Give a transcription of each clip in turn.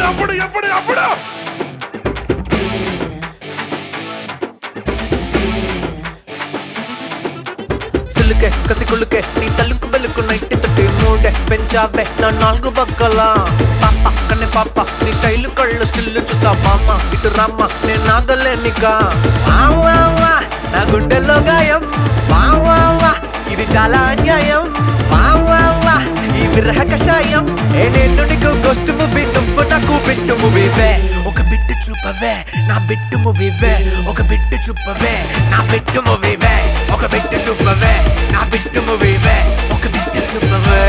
అప్పుడు ఎప్పుడు అప్పుడు సిల్లుకే కసి కుళ్ళుకే నీ తల్లుకు బెల్లుకు నైట్ తట్టి మూడే పెంచావే నా నాలుగు బగ్గల పాప కన్నే పాప నీ స్టైల్ కళ్ళు స్టిల్లు చూసా మామ ఇటు రామ్మ నేను నాగలేనిగా వా వా వా, నా గుండెల్లో గాయం వా వా వా, ఇది చాలా అన్యాయం వా వా వా, ఈ విరహ కషాయం ఏ నేను నీకు గోస్ట్ మూవీ నువ్వు నాకు బిట్టు మూవీవే ఒక బిట్టు చూపవే నా బిట్టు మూవీవే ఒక బిట్టు చూపవే నా బిట్టు మూవీవే ఒక బిట్టు చూపవే నా బిట్టు మూవీవే ఒక బిట్టు చూపవే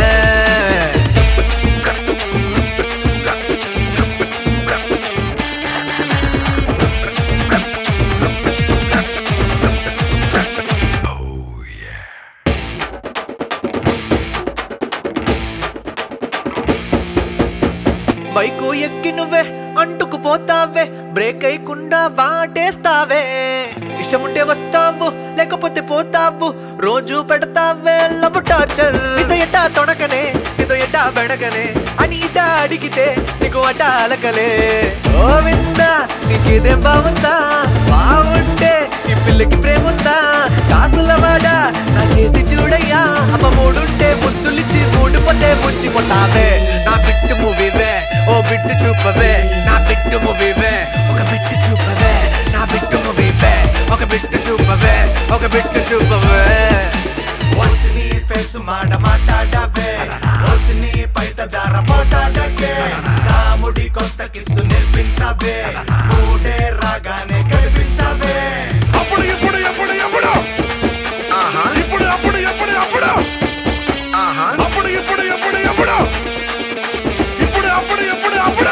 బైకు ఎక్కి నువ్వే అంటుకు పోతావే బ్రేక్ అయ్యకుండా వాటేస్తావే ఇష్టముంటే వస్తావు లేకపోతే పోతావు రోజు పెడతావే లవ్ టార్చర్ ఇదో ఎట్టా తొడకనే ఇదో ఎట్టా బెడకనే అని ఇటా అడిగితే నీకు అట అలకలే ఓ విందా నీకేదేం బాగుందా బాగుంటే ఈ పిల్లకి ప్రేముందా కాసుల వాడ నాకేసి చూడయ్యా అమ్మ మూడుంటే ముద్దులిచ్చి మూడుపోతే ముంచిపోతావే నా బిట్టు మూవీవే ఓ బిట్టు చూపవే నా బిట్టు మూవీవే ఒక బిట్టు చూపవే నా బిట్టు మూవీవే ఒక బిట్టు చూపవే ఒక బిట్టు చూపవే వసిని ఫేసు మాట మాట్లాడవే వసిని పైట దార పోటాడకే రాముడి కొత్త కిస్సు నేర్పించవే మూడే రాగానే కనిపించవే అప్పుడు ఇప్పుడు ఎప్పుడు ఎప్పుడు ఇప్పుడు అప్పుడు ఎప్పుడు అప్పుడు అప్పుడు ఇప్పుడు ఎప్పుడు ఎప్పుడు ఇప్పుడు అప్పుడు ఎప్పుడు అప్పుడు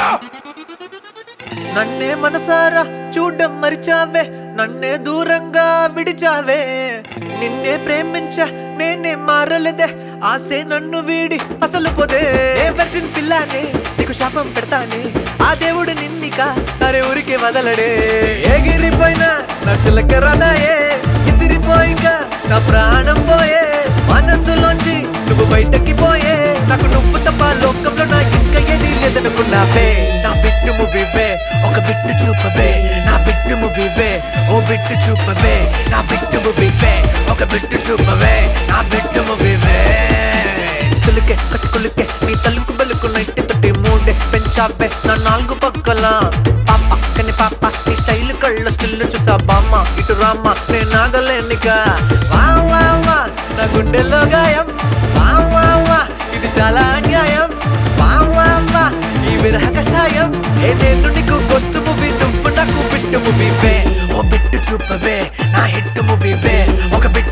నన్నే మనసారా చూడడం మరిచావే నన్నే దూరంగా విడిచావే నిన్నే ప్రేమించా నేనే మారలేదే ఆసే నన్ను వీడి అసలు పోదే ఏ వర్జిన్ పిల్లానే నీకు శాపం పెడతానే ఆ దేవుడు నిన్నిక అరే ఊరికి వదలడే ఎగిరిపోయినా నా చిలక రదాయే ఇసిరిపోయిగా నా ప్రాణం పోయే మనసులోంచి నువ్వు బయటకి పోయే నాకు నువ్వు తప్ప లోకంలో నా ఇంకా ఏది లేదనుకున్నావే నా బిట్టు మువ్వివే ఒక బిట్టు చూపవే నా బిట్టు మువ్వివే ఓ బిట్టు చూపవే నా బిట్టు మువ్వివే ఒక బిట్టు చూపవే నా బిట్టు మువ్వివే సులుకే కసి కులుకే నీ తలుకు బలుకు నైట్ తొట్టి మూడే పెంచావే నా నాలుగు పక్కల పాప కని పాప నీ స్టైల్ కళ్ళు స్టిల్ చూసా బామ్మ ఇటు రామ్మ నేను నాగలేనిగా వా వా వా నా గుండెల్లో గాయం వా వా వా ఇది చాలా అన్యాయం వా వా వా ఈ విరహ కషాయం ఏ నేను నీకు గొస్తు మూవీ నువ్వు నాకు బిట్టు మూవీవే ఓ బిట్టు చూపవే నా హిట్ మూవీవే ఒక బిట్టు